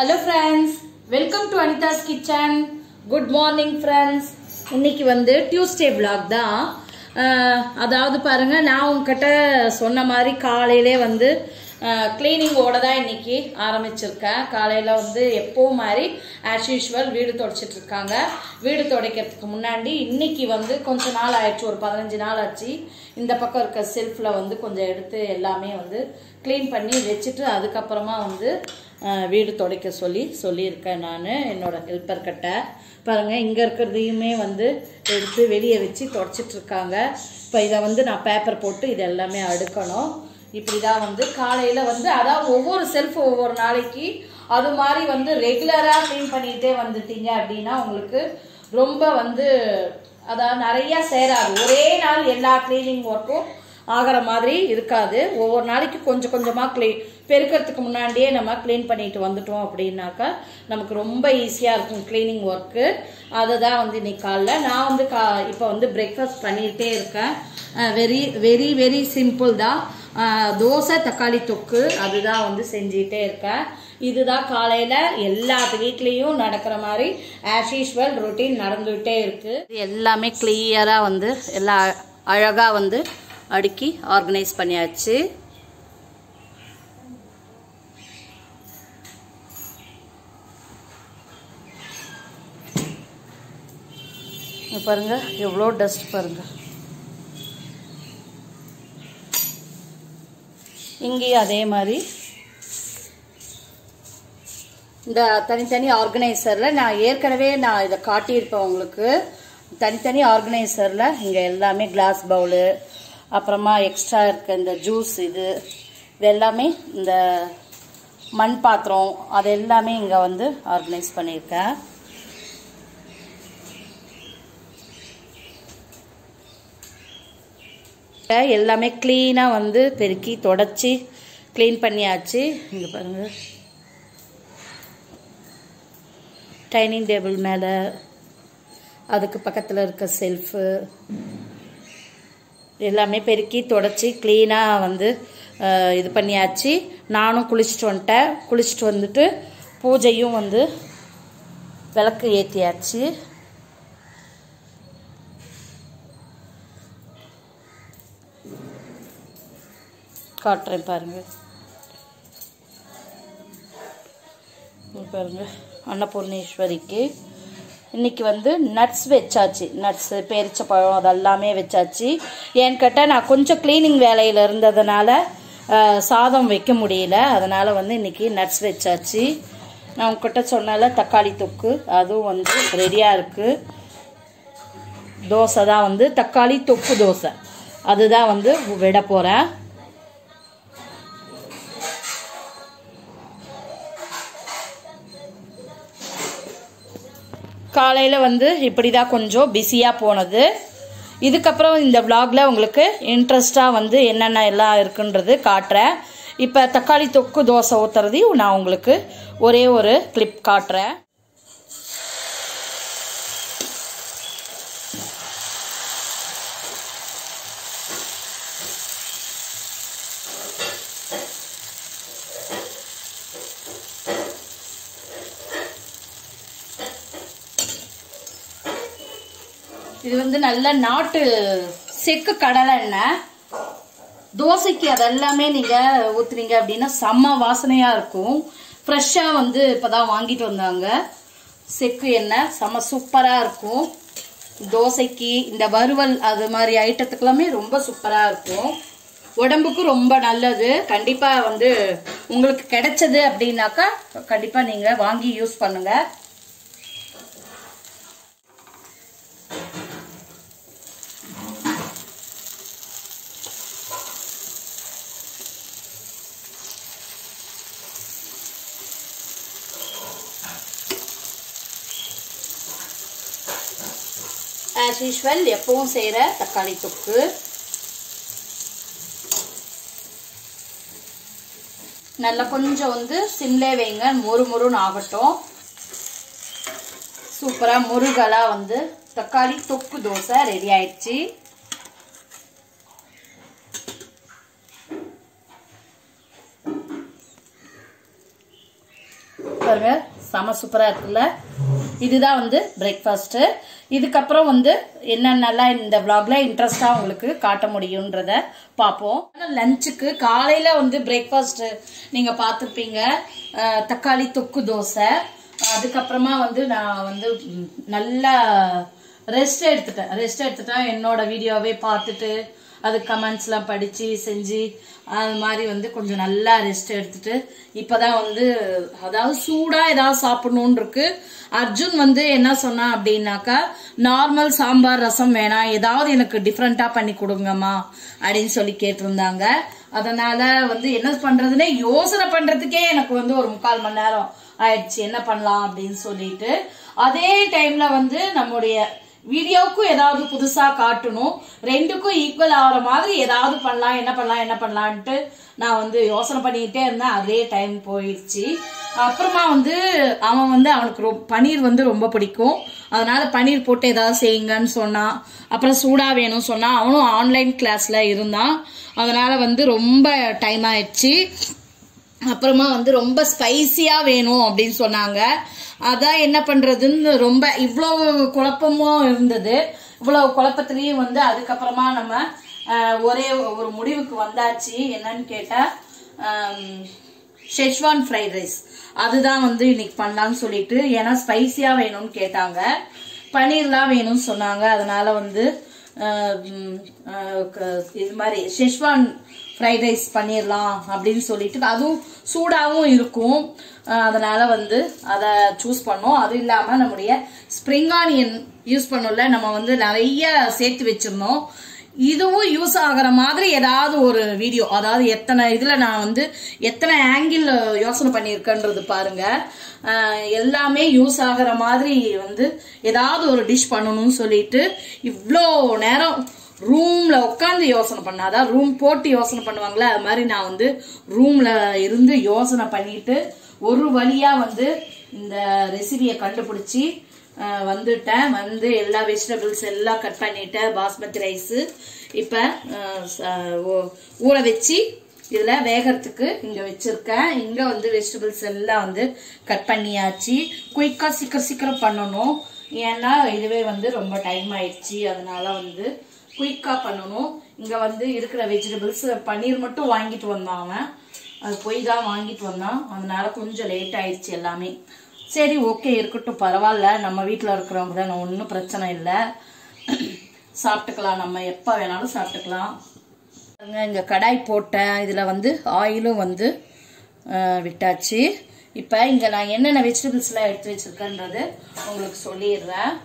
hello friends welcome to Anitha's kitchen good morning friends இன்னைக்கு வந்து Tuesday vlog தான் அஹ், அதாவது பாருங்க நான் உங்ககிட்ட சொன்ன மாதிரி காலையிலே வந்து கிளீனிங்கோட தான் இன்னைக்கு ஆரம்பிச்சிருக்கேன் காலையில் வந்து எப்போவும் மாதிரி ஆஸ் யூஷுவல் வீடு துடைச்சிட்டு இருக்காங்க வீடு துடைக்கிறதுக்கு முன்னாடி இன்னைக்கு வந்து கொஞ்ச நாள் ஆயிடுச்சு ஒரு பதினஞ்சு நாள் ஆச்சு இந்த பக்கம் இருக்க செல்ஃபில் வந்து கொஞ்சம் எடுத்து எல்லாமே வந்து க்ளீன் பண்ணி வச்சுட்டு அதுக்கப்புறமா வந்து அஹ், வீடு துடைக்க சொல்லி சொல்லியிருக்கேன் நான் என்னோட ஹெல்ப்பர் கிட்ட பாருங்க இங்கே இருக்கிறதையுமே வந்து எடுத்து வெளியே வச்சு தொடச்சிட்டு இருக்காங்க இப்போ இதை வந்து நான் பேப்பர் போட்டு இது எல்லாமே அடுக்கணும் இப்படி தான் வந்து காலையில் வந்து அதாவது ஒவ்வொரு செல்ஃப் ஒவ்வொரு நாளைக்கு அது மாதிரி வந்து ரெகுலராக க்ளீன் பண்ணிகிட்டே வந்துட்டீங்க அப்படின்னா உங்களுக்கு ரொம்ப வந்து அதாவது நிறைய சேராது ஒரே நாள் எல்லா க்ளீனிங் ஒர்க்கும் ஆகிற மாதிரி இருக்காது ஒவ்வொரு நாளைக்கு கொஞ்சம் கொஞ்சமாக க்ளீ பெருக்கிறதுக்கு முன்னாடியே நம்ம க்ளீன் பண்ணிட்டு வந்துட்டோம் அப்படின்னாக்கா நமக்கு ரொம்ப ஈஸியாக இருக்கும் க்ளீனிங் ஒர்க்கு அதை தான் வந்து இன்னைக்கு காலைல நான் வந்து கா இப்போ வந்து பிரேக்ஃபாஸ்ட் பண்ணிகிட்டே இருக்கேன் வெரி வெரி வெரி சிம்பிள் தான் அஹ், தோசை தக்காளி தொக்கு அதுதான் வந்து செஞ்சுட்டே இருக்கேன் இதுதான் காலையில் எல்லாத்து வீட்லேயும் நடக்கிற மாதிரி ஆஸ் யூஷுவல் ரொட்டீன் நடந்துகிட்டே இருக்கு இது எல்லாமே கிளியராக வந்து எல்லா அழகாக வந்து அடுக்கி ஆர்கனைஸ் பண்ணியாச்சு இங்க பாருங்க எவ்வளோ டஸ்ட் பாருங்க இங்கேயும் அதே மாதிரி இந்த தனித்தனி ஆர்கனைசரில் நான் ஏற்கனவே நான் இதை காட்டியிருப்பேன் உங்களுக்கு தனித்தனி ஆர்கனைசரில் இங்கே எல்லாமே கிளாஸ் பவுலு அப்புறமா எக்ஸ்ட்ரா இருக்க இந்த ஜூஸ் இது இது எல்லாமே இந்த மண் பாத்திரம் அது எல்லாமே இங்கே வந்து ஆர்கனைஸ் பண்ணியிருக்கேன் எல்லாமே க்ளீனாக வந்து பெருக்கி தொடச்சி க்ளீன் பண்ணியாச்சு இங்கே பாருங்க டைனிங் டேபிள் மேலே அதுக்கு பக்கத்தில் இருக்க செல்ஃபு எல்லாமே பெருக்கி தொடச்சி க்ளீனாக வந்து அஹ், இது பண்ணியாச்சு நானும் குளிச்சுட்டு வந்துட்டேன் குளிச்சுட்டு வந்துட்டு பூஜையும் வந்து விளக்கு ஏற்றியாச்சு காட்டுறேன் பாருங்க இங்க பாருங்க அன்னபூர்ணேஸ்வரிக்கு இன்னைக்கு வந்து நட்ஸ் வச்சாச்சு நட்ஸ் பேரிச்சப்பழம் அதெல்லாமே வச்சாச்சு ஏன்னு கேட்டால் நான் கொஞ்சம் க்ளீனிங் வேலையில் இருந்ததுனால அஹ், சாதம் வைக்க முடியல அதனால வந்து இன்னைக்கு நட்ஸ் வச்சாச்சு நான் உங்ககிட்ட சொன்னால தக்காளி தொக்கு அதுவும் வந்து ரெடியாக இருக்குது தோசை தான் வந்து தக்காளி தொக்கு தோசை அதுதான் வந்து விட போகிறேன் காலையில் வந்து இப்படி தான் கொஞ்சம் பிஸியாக போனது இதுக்கப்புறம் இந்த vlogல உங்களுக்கு இன்ட்ரெஸ்டாக வந்து என்னென்ன எல்லாம் இருக்குன்றது காட்டுறேன் இப்போ தக்காளி தொக்கு தோசை ஊற்றுறதையும் நான் உங்களுக்கு ஒரே ஒரு கிளிப் காட்டுறேன் இது வந்து நல்ல நாட்டு செக்கு கடலை எண்ணெய் தோசைக்கு அதெல்லாமே நீங்க ஊத்துனீங்க அப்படின்னா செம்ம வாசனையா இருக்கும் ஃப்ரெஷ்ஷா வந்து இப்பதான் வாங்கிட்டு வந்தாங்க செக்கு எண்ணெய் செம்ம சூப்பரா இருக்கும் தோசைக்கு இந்த வறுவல் அது மாதிரி ஐட்டத்துக்கெல்லாமே ரொம்ப சூப்பரா இருக்கும் உடம்புக்கு ரொம்ப நல்லது கண்டிப்பா வந்து உங்களுக்கு கிடைச்சது அப்படின்னாக்கா கண்டிப்பா நீங்க வாங்கி யூஸ் பண்ணுங்க ஆஸ் யூஷுவல் எப்பவும் செய்கிற தக்காளி தொக்கு நல்லா கொஞ்சம் வந்து சிம்லே வைங்க மொறு மொறுன்னு ஆகட்டும் சூப்பராக முருகலாக வந்து தக்காளி தொக்கு தோசை ரெடி ஆயிடுச்சு பாருங்க செம சூப்பரா இருக்குல்ல இதுதான் வந்து பிரேக்ஃபாஸ்ட் இதுக்கப்புறம் வந்து என்னென்னலாம் இந்த vlogல இன்ட்ரெஸ்டா உங்களுக்கு காட்ட முடியுன்றத பார்ப்போம் லஞ்சுக்கு காலையில வந்து பிரேக்ஃபாஸ்ட் நீங்க பார்த்துருப்பீங்க அஹ், தக்காளி தொக்கு தோசை அதுக்கப்புறமா வந்து நான் வந்து ம், நல்லா ரெஸ்ட் எடுத்துட்டேன் ரெஸ்ட் எடுத்துட்டேன் என்னோட வீடியோவே பார்த்துட்டு அது கமெண்ட்ஸ்லாம் படித்து செஞ்சு அது மாதிரி வந்து கொஞ்சம் நல்லா ரெஸ்ட் எடுத்துட்டு இப்போதான் வந்து அதாவது சூடாக ஏதாவது சாப்பிடணுன்னு இருக்கு அர்ஜுன் வந்து என்ன சொன்னான் அப்படின்னாக்கா நார்மல் சாம்பார் ரசம் வேணாம் ஏதாவது எனக்கு டிஃப்ரெண்ட்டாக பண்ணி கொடுங்கம்மா அப்படின்னு சொல்லி கேட்டிருந்தாங்க அதனால வந்து என்ன பண்றதுன்னே யோசனை பண்றதுக்கே எனக்கு வந்து ஒரு முக்கால் மணி நேரம் ஆயிடுச்சு என்ன பண்ணலாம் அப்படின்னு சொல்லிட்டு அதே டைம்ல வந்து நம்முடைய வீடியோவுக்கும் ஏதாவது புதுசா காட்டணும் ரெண்டுக்கும் ஈக்குவல் ஆகிற மாதிரி ஏதாவது பண்ணலாம் என்ன பண்ணலாம் என்ன பண்ணலான்ட்டு நான் வந்து யோசனை பண்ணிக்கிட்டே இருந்தேன் அதே டைம் போயிடுச்சு அப்புறமா வந்து அவன் வந்து அவனுக்கு ரொ- பன்னீர் வந்து ரொம்ப பிடிக்கும் அதனால பன்னீர் போட்டு ஏதாவது செய்யுங்கன்னு சொன்னான் அப்புறம் சூடா வேணும் சொன்னா அவனும் ஆன்லைன் கிளாஸ்ல இருந்தான் அதனால வந்து ரொம்ப டைம் ஆயிடுச்சு அப்புறமா வந்து ரொம்ப ஸ்பைசியா வேணும் அப்படின்னு சொன்னாங்க அதான் என்ன பண்றதுன்னு ரொம்ப இவ்வளோ குழப்பமும் இருந்தது இவ்வளவு குழப்பத்திலையும் வந்து அதுக்கப்புறமா நம்ம ஆஹ், ஒரே ஒரு முடிவுக்கு வந்தாச்சு என்னன்னு கேட்டா ஷெச்வான் ஃப்ரைட் ரைஸ் அதுதான் வந்து இன்னைக்கு பண்ணலாம்னு சொல்லிட்டு ஏன்னா ஸ்பைசியா வேணும்னு கேட்டாங்க பன்னீர்லாம் வேணும்னு சொன்னாங்க அதனால வந்து ஆஹ், ம், ஆஹ், க- இது மாதிரி ஷெச்வான் ஃப்ரைட் ரைஸ் பண்ணிடலாம் அப்படின்னு சொல்லிட்டு அதுவும் சூடாகவும் இருக்கும் ஆஹ், அதனால வந்து அதை சூஸ் பண்ணோம் அது இல்லாமல் நம்முடைய ஸ்ப்ரிங் ஆனியன் யூஸ் பண்ணோம்ல நம்ம வந்து நிறைய சேர்த்து வச்சிருந்தோம் இதுவும் யூஸ் ஆகுற மாதிரி ஏதாவது ஒரு வீடியோ அதாவது எத்தனை இதுல நான் வந்து எத்தனை ஆங்கிள் யோசனை பண்ணியிருக்கேன்றது பாருங்க ஆஹ் எல்லாமே யூஸ் ஆகுற மாதிரி வந்து ஏதாவது ஒரு டிஷ் பண்ணணும்னு சொல்லிட்டு இவ்வளோ நேரம் ரூம்ல உட்காந்து யோசனை பண்ணாதான் ரூம் போட்டு யோசனை பண்ணுவாங்களே அது மாதிரி நான் வந்து ரூம்ல இருந்து யோசனை பண்ணிட்டு ஒரு வழியா வந்து இந்த ரெசிபியை கண்டுபிடிச்சி அஹ், வந்துட்டேன் வந்து எல்லா வெஜிடபிள்ஸ் எல்லாம் கட் பண்ணிட்டேன் பாஸ்மதி ரைஸ் இப்போ ஊற வச்சு இதில் வேகறதுக்கு இங்கே வச்சுருக்கேன் இங்கே வந்து வெஜிடபிள்ஸ் எல்லாம் வந்து கட் பண்ணியாச்சு குயிக்காக சீக்கிரம் சீக்கிரம் பண்ணணும் ஏன்னா இதுவே வந்து ரொம்ப டைம் ஆயிடுச்சு அதனால வந்து குயிக்காக பண்ணணும் இங்கே வந்து இருக்கிற வெஜிடபிள்ஸ் பன்னீர் மட்டும் வாங்கிட்டு வந்தான் அவன் அது போய் தான் வாங்கிட்டு வந்தான் அதனால கொஞ்சம் லேட் ஆயிடுச்சு எல்லாமே சரி ஓகே இருக்கட்டும் பரவாயில்ல நம்ம வீட்டில் இருக்கிறவங்க தான் ஒன்றும் பிரச்சனை இல்லை சாப்பிட்டுக்கலாம் நம்ம எப்போ வேணாலும் சாப்பிட்டுக்கலாம் பாருங்க, இங்க கடாய் போட்டேன் இதில் வந்து ஆயிலும் வந்து அஹ், விட்டாச்சு இப்போ இங்கே நான் என்னென்ன வெஜிடபிள்ஸ்லாம் எடுத்து வச்சிருக்கேன்றது உங்களுக்கு சொல்லிடுறேன்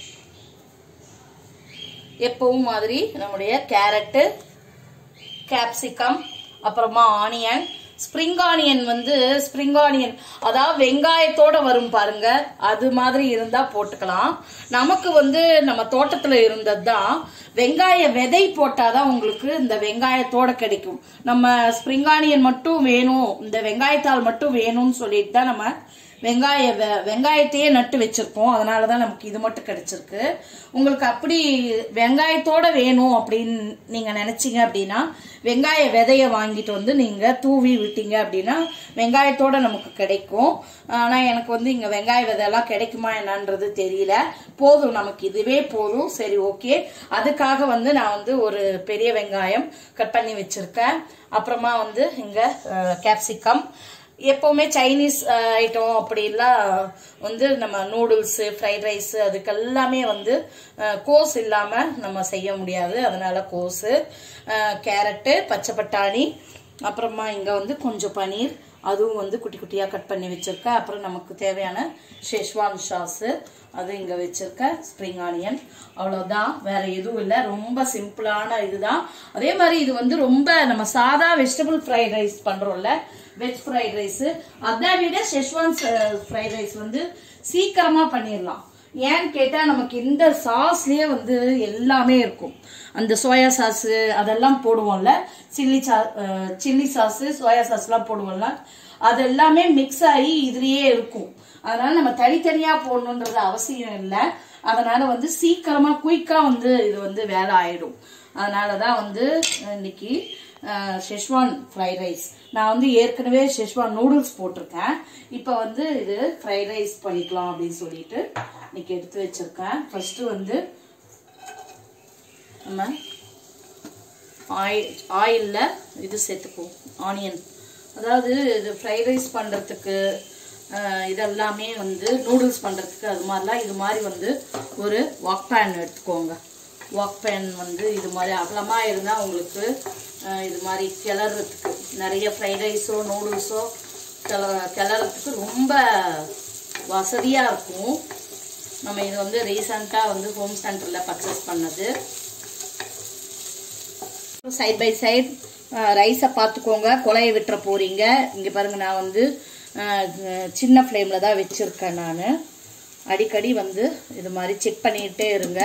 எப்பவும் மாதிரி நம்முடைய கேரட்டு கேப்சிகம் அப்புறமா ஆனியன் ஸ்ப்ரிங் ஆனியன் வந்து ஸ்ப்ரிங் ஆனியன் அதாவது வெங்காயத்தோட வரும் பாருங்க அது மாதிரி இருந்தா போட்டுக்கலாம் நமக்கு வந்து நம்ம தோட்டத்துல இருந்தது தான் வெங்காய விதை போட்டாதான் உங்களுக்கு இந்த வெங்காயத்தோட கிடைக்கும் நம்ம ஸ்ப்ரிங் ஆனியன் மட்டும் வேணும் இந்த வெங்காயத்தாள் மட்டும் வேணும்னு சொல்லிட்டு தான் நம்ம வெங்காய வெ- வெங்காயத்தையே நட்டு வச்சிருக்கோம் அதனால தான் நமக்கு இது மட்டும் கிடைச்சிருக்கு உங்களுக்கு அப்படி வெங்காயத்தோட வேணும் அப்படின்னு நீங்க நினைச்சீங்க அப்படின்னா வெங்காய விதைய வாங்கிட்டு வந்து நீங்க தூவி விட்டீங்க அப்படின்னா வெங்காயத்தோட நமக்கு கிடைக்கும் ஆனா எனக்கு வந்து இங்க வெங்காய விதையெல்லாம் கிடைக்குமா என்னன்றது தெரியல போதும் நமக்கு இதுவே போதும் சரி ஓகே அதுக்காக வந்து நான் வந்து ஒரு பெரிய வெங்காயம் கட் பண்ணி வச்சிருக்கேன் அப்புறமா வந்து இங்க கேப்சிகம் எப்போவுமே சைனீஸ் ஐட்டம் அப்படிலாம் வந்து நம்ம நூடுல்ஸு ஃப்ரைட் ரைஸு அதுக்கெல்லாமே வந்து அஹ், கோஸ் இல்லாமல் நம்ம செய்ய முடியாது அதனால கோஸு அஹ், கேரட்டு பச்சை பட்டாணி அப்புறமா இங்கே வந்து கொஞ்சம் பன்னீர் அதுவும் வந்து குட்டி குட்டியாக கட் பண்ணி வச்சுருக்கேன் அப்புறம் நமக்கு தேவையான ஷெஷ்வான் சாஸு அது இங்கே வச்சுருக்கேன் ஸ்ப்ரிங் ஆனியன் அவ்வளோதான் வேற எதுவும் இல்லை ரொம்ப சிம்பிளான இதுதான் அதே மாதிரி இது வந்து ரொம்ப நம்ம சாதா வெஜிடபிள் ஃப்ரைட் ரைஸ் பண்ணுறோம்ல வெஜ் ஃப்ரைட் ரைஸ் அதை விட ஷெஷ்வான் ஃப்ரைட் ரைஸ் வந்து சீக்கிரமா பண்ணிடலாம் ஏன்னு கேட்டா நமக்கு இந்த சாஸ்லயே வந்து எல்லாமே இருக்கும் அந்த சோயா சாஸ் அதெல்லாம் போடுவோம்ல சில்லி சா சில்லி சாஸ் சோயா சாஸ்லாம் போடுவோம்ல அது எல்லாமே மிக்ஸ் ஆகி இதுலயே இருக்கும் அதனால நம்ம தனித்தனியா போடணுன்றது அவசியம் இல்லை அதனால வந்து சீக்கிரமா குயிக்கா வந்து இது வந்து வேலை ஆயிடும் அதனாலதான் வந்து இன்னைக்கு ஷெஷ்வான் ஃப்ரைட் ரைஸ் நான் வந்து ஏற்கனவே ஷெஷ்வான் நூடுல்ஸ் போட்டிருக்கேன் இப்போ வந்து இது ஃப்ரைட் ரைஸ் பண்ணிக்கலாம் அப்படின்னு சொல்லிட்டு இன்னைக்கு எடுத்து வச்சிருக்கேன் ஃபர்ஸ்ட் வந்து நம்ம ஆயில் ஆயிலில் இது சேர்த்துக்குவோம் ஆனியன் அதாவது இது ஃப்ரைட் ரைஸ் பண்ணுறதுக்கு இதெல்லாமே வந்து நூடுல்ஸ் பண்ணுறதுக்கு அது மாதிரிலாம் இது மாதிரி வந்து ஒரு வாக் பேன் எடுத்துக்கோங்க வாக் பேன் வந்து இது மாதிரி அகலமாக இருந்தால் உங்களுக்கு அஹ், இது மாதிரி கிளறதுக்கு நிறைய ஃப்ரைட் ரைஸோ நூடுல்ஸோ கிள கிளறதுக்கு ரொம்ப வசதியாக இருக்கும் நம்ம இது வந்து ரீசண்டாக வந்து ஹோம் சென்டரில் பர்ச்சேஸ் பண்ணது சைட் பை சைட் ரைஸை பார்த்துக்கோங்க கொலையை விட்டுற போறீங்க இங்கே பாருங்க நான் வந்து அஹ், சின்ன ஃப்ளேமில் தான் வச்சுருக்கேன் நான் அடிக்கடி வந்து இது மாதிரி செக் பண்ணிக்கிட்டே இருங்க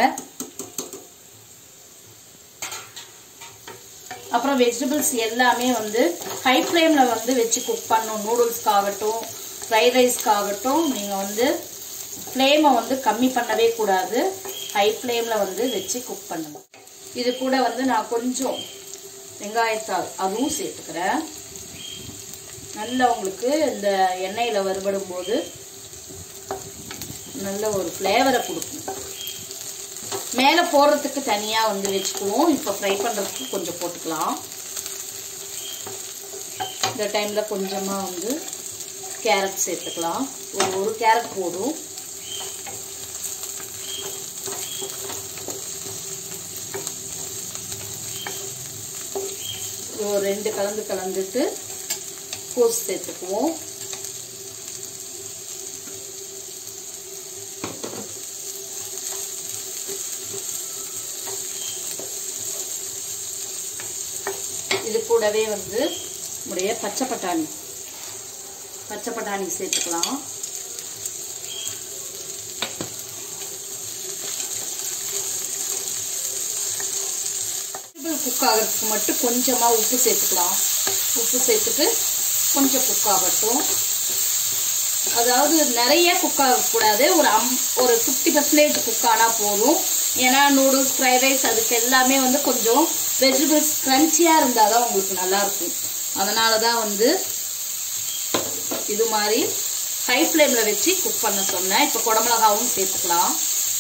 அப்புறம் வெஜிடபிள்ஸ் எல்லாமே வந்து ஹை ஃப்ளேமில் வந்து வச்சு குக் பண்ணணும் நூடுல்ஸ்க்காகட்டும் ஃப்ரைட் ரைஸ்க்காகட்டும் நீங்கள் வந்து ஃப்ளேமை வந்து கம்மி பண்ணவே கூடாது ஹை ஃப்ளேமில் வந்து வச்சு குக் பண்ணணும் இது கூட வந்து நான் கொஞ்சம் வெங்காயத்தாள் அதுவும் சேர்த்துக்கிறேன் நல்லா உங்களுக்கு இந்த எண்ணெயில் வறுபடும் போது நல்ல ஒரு ஃப்ளேவரை கொடுக்கும் மேலே போடுறதுக்கு தனியாக வந்து வச்சுக்குவோம் இப்போ ஃப்ரை பண்ணுறதுக்கு கொஞ்சம் போட்டுக்கலாம் இந்த டைமில் கொஞ்சமாக வந்து கேரட் சேர்த்துக்கலாம் ஒரு ஒரு கேரட் போதும் ஒரு ரெண்டு கலந்து கலந்துட்டு கோஸ் சேர்த்துக்குவோம் இது கூடவே வந்து நம்முடைய பச்சை பட்டாணி பச்சை பட்டாணி சேர்த்துக்கலாம் குக் ஆகிறதுக்கு மட்டும் கொஞ்சமாக உப்பு சேர்த்துக்கலாம் உப்பு சேர்த்துட்டு கொஞ்சம் குக் ஆகட்டும் அதாவது நிறைய குக் ஆகக்கூடாது ஒரு அம் ஒரு ஃபிஃப்டி பர்சன்டேஜ் குக் ஆனால் போதும் ஏன்னா நூடுல்ஸ் ஃப்ரைட் ரைஸ் அதுக்கு எல்லாமே வந்து கொஞ்சம் வெஜிடபிள்ஸ் க்ரன்ச்சியாக இருந்தால் தான் உங்களுக்கு நல்லாயிருக்கும் அதனால தான் வந்து இது மாதிரி ஹை ஃப்ளேமில் வச்சு குக் பண்ண சொன்னேன் இப்போ குடமிளகாவும் சேர்த்துக்கலாம்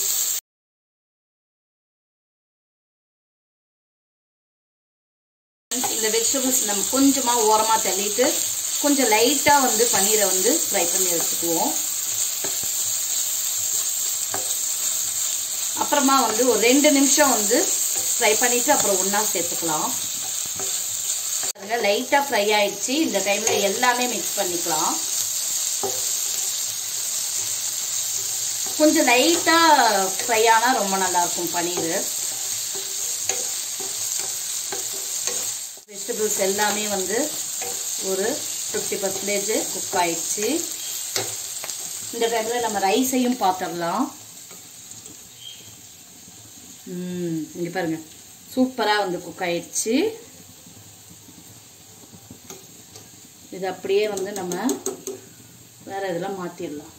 இந்த வெஜிடபிள்ஸ் நம்ம கொஞ்சமாக ஓரமாக தள்ளிட்டு கொஞ்சம் லைட்டாக வந்து பன்னீரை வந்து ஃப்ரை பண்ணி எடுத்துக்குவோம் அப்புறமா வந்து ஒரு ரெண்டு நிமிஷம் வந்து ஃப்ரை பண்ணிவிட்டு அப்புறம் ஒன்றா சேர்த்துக்கலாம் லைட்டாக ஃப்ரை ஆயிடுச்சு இந்த டைமில் எல்லாமே மிக்ஸ் பண்ணிக்கலாம் கொஞ்சம் லைட்டாக ஃப்ரை ஆனால் ரொம்ப நல்லாயிருக்கும் பன்னீர் வெஜிடபிள்ஸ் எல்லாமே வந்து ஒரு ஃபிஃப்டி பர்சன்டேஜ் குக் ஆயிடுச்சு இந்த டைமில் நம்ம ரைஸையும் பார்த்துடலாம் இங்கே பாருங்க சூப்பராக வந்து குக் ஆயிடுச்சு இது அப்படியே வந்து நம்ம வேற இதெல்லாம் மாற்றிடலாம்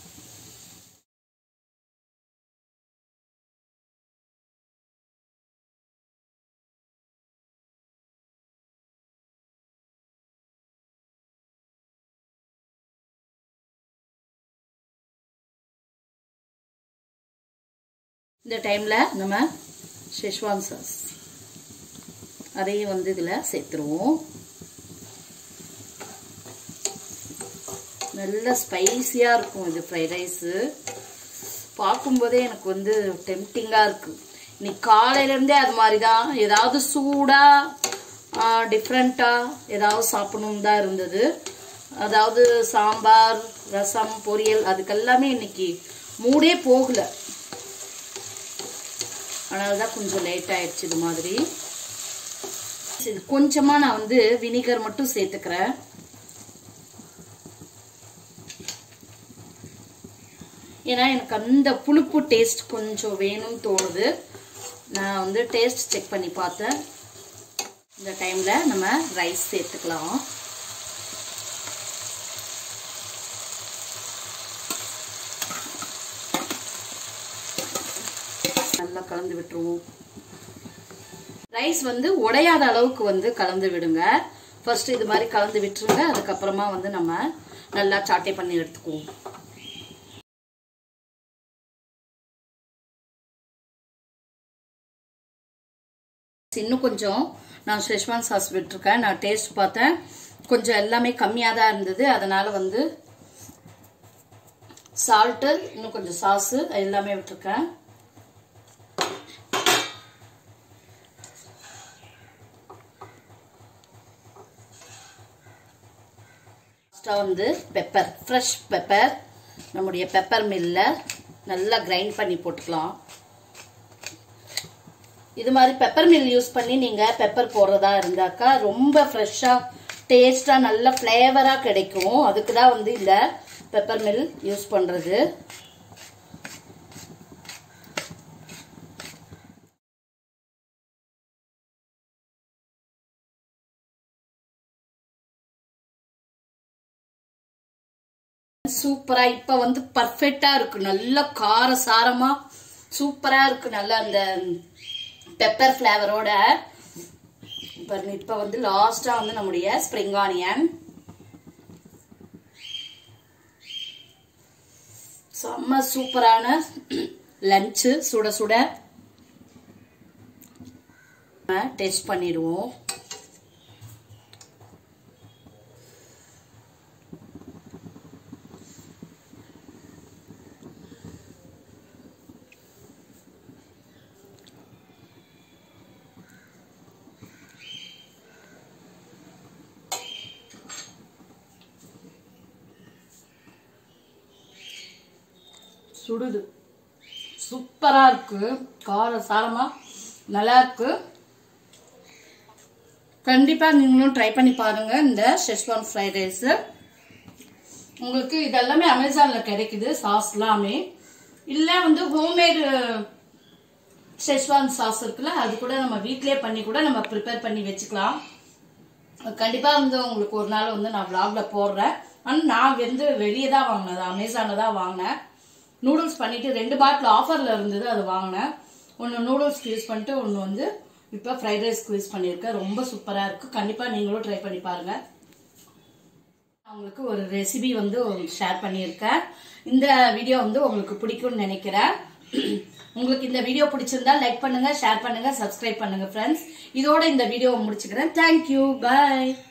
இந்த டைமில் நம்ம ஷெஷ்வான் சாஸ் அதையும் வந்து இதில் சேர்த்துருவோம் நல்ல ஸ்பைஸியாக இருக்கும் இது ஃப்ரைட் ரைஸு பார்க்கும்போதே எனக்கு வந்து டெம்டிங்காக இருக்குது இன்னைக்கு காலையிலேருந்தே அது மாதிரி தான் ஏதாவது சூடாக டிஃப்ரெண்ட்டாக ஏதாவது சாப்பிடணும் தான் இருந்தது அதாவது சாம்பார் ரசம் பொரியல் அதுக்கெல்லாமே இன்னைக்கு மூடே போகலை அதனால தான் கொஞ்சம் லேட் ஆயிடுச்சு இது மாதிரி சரி கொஞ்சமாக நான் வந்து வினிகர் மட்டும் சேர்த்துக்கிறேன் ஏன்னா எனக்கு அந்த புளிப்பு டேஸ்ட் கொஞ்சம் வேணும்னு தோணுது நான் வந்து டேஸ்ட் செக் பண்ணி பார்த்தேன் இந்த டைமில் நம்ம ரைஸ் சேர்த்துக்கலாம் நல்லா கலந்து விட்டுருவோம் ரைஸ் வந்து உடையாத அளவுக்கு வந்து கலந்து விடுங்க ஃபர்ஸ்ட் இது மாதிரி கலந்து விட்டுருங்க அதுக்கப்புறமா வந்து நம்ம நல்லா சாட்டை பண்ணி எடுத்துக்குவோம் இன்னும் கொஞ்சம் நான் ஷெஷ்வான் சாஸ் விட்டுருக்கேன் நான் டேஸ்ட் பார்த்தேன் கொஞ்சம் எல்லாமே கம்மியாக தான் இருந்தது அதனால வந்து சால்ட்டு இன்னும் கொஞ்சம் சாஸு எல்லாமே விட்டுருக்கேன் லாஸ்ட்டாக வந்து பெப்பர் ஃப்ரெஷ் பெப்பர் நம்முடைய பெப்பர் மில்லில் நல்லா கிரைண்ட் பண்ணி போட்டுக்கலாம் இது மாதிரி பெப்பர் மில் யூஸ் பண்ணி நீங்கள் பெப்பர் போடுறதா இருந்தாக்கா ரொம்ப ஃப்ரெஷ்ஷாக டேஸ்ட்டாக நல்ல ஃப்ளேவராக கிடைக்கும் அதுக்கு தான் வந்து இந்த பெப்பர் மில் யூஸ் பண்ணுறது சூப்பரா இப்ப வந்து பர்ஃபெக்டா இருக்கு நல்ல கார சாரமா சூப்பரா இருக்கு நல்ல அந்த பெப்பர் ஃபிளேவரோட பாருங்க இப்ப வந்து லாஸ்டா வந்து நம்முடைய ஸ்ப்ரிங் ஆனியன் செம்ம சூப்பரான லஞ்சு சுட சுட டேஸ்ட் பண்ணிடுவோம் சுடுது சூப்பரா இருக்கு கார சாரமா நல்லா இருக்கு கண்டிப்பா நீங்களும் ட்ரை பண்ணி பாருங்க இந்த ஷெஷ்வான் ஃப்ரைட் ரைஸ் உங்களுக்கு இதெல்லாமே அமேசான்ல கிடைக்குது சாஸ் எல்லாமே இல்ல வந்து ஹோம்மேடு ஷெஷ்வான் சாஸ் இருக்குல்ல அது கூட நம்ம வீட்லயே பண்ணி கூட நம்ம ப்ரிப்பேர் பண்ணி வச்சுக்கலாம் கண்டிப்பா வந்து உங்களுக்கு ஒரு நாள் வந்து நான் vlogல போடுறேன் ஆனா நான் வந்து வெளியே தான் வாங்கினது அமேசான்ல தான் வாங்கினேன் நூடுல்ஸ் பண்ணிட்டு ரெண்டு பாட்டில் ஆஃபர்ல இருந்தது அது வாங்கினேன் ஒன்று நூடுல்ஸ்க்கு யூஸ் பண்ணிட்டு ஒன்று வந்து இப்போ ஃப்ரைட் ரைஸ்க்கு யூஸ் பண்ணியிருக்கேன் ரொம்ப சூப்பராக இருக்கு கண்டிப்பா நீங்களும் ட்ரை பண்ணி பாருங்க உங்களுக்கு ஒரு ரெசிபி வந்து ஷேர் பண்ணியிருக்கேன் இந்த வீடியோ வந்து உங்களுக்கு பிடிக்கும்னு நினைக்கிறேன் உங்களுக்கு இந்த வீடியோ பிடிச்சிருந்தா லைக் பண்ணுங்க ஷேர் பண்ணுங்க சப்ஸ்கிரைப் பண்ணுங்க ஃப்ரெண்ட்ஸ் இதோட இந்த வீடியோவை முடிச்சுக்கிறேன் தேங்க்யூ பை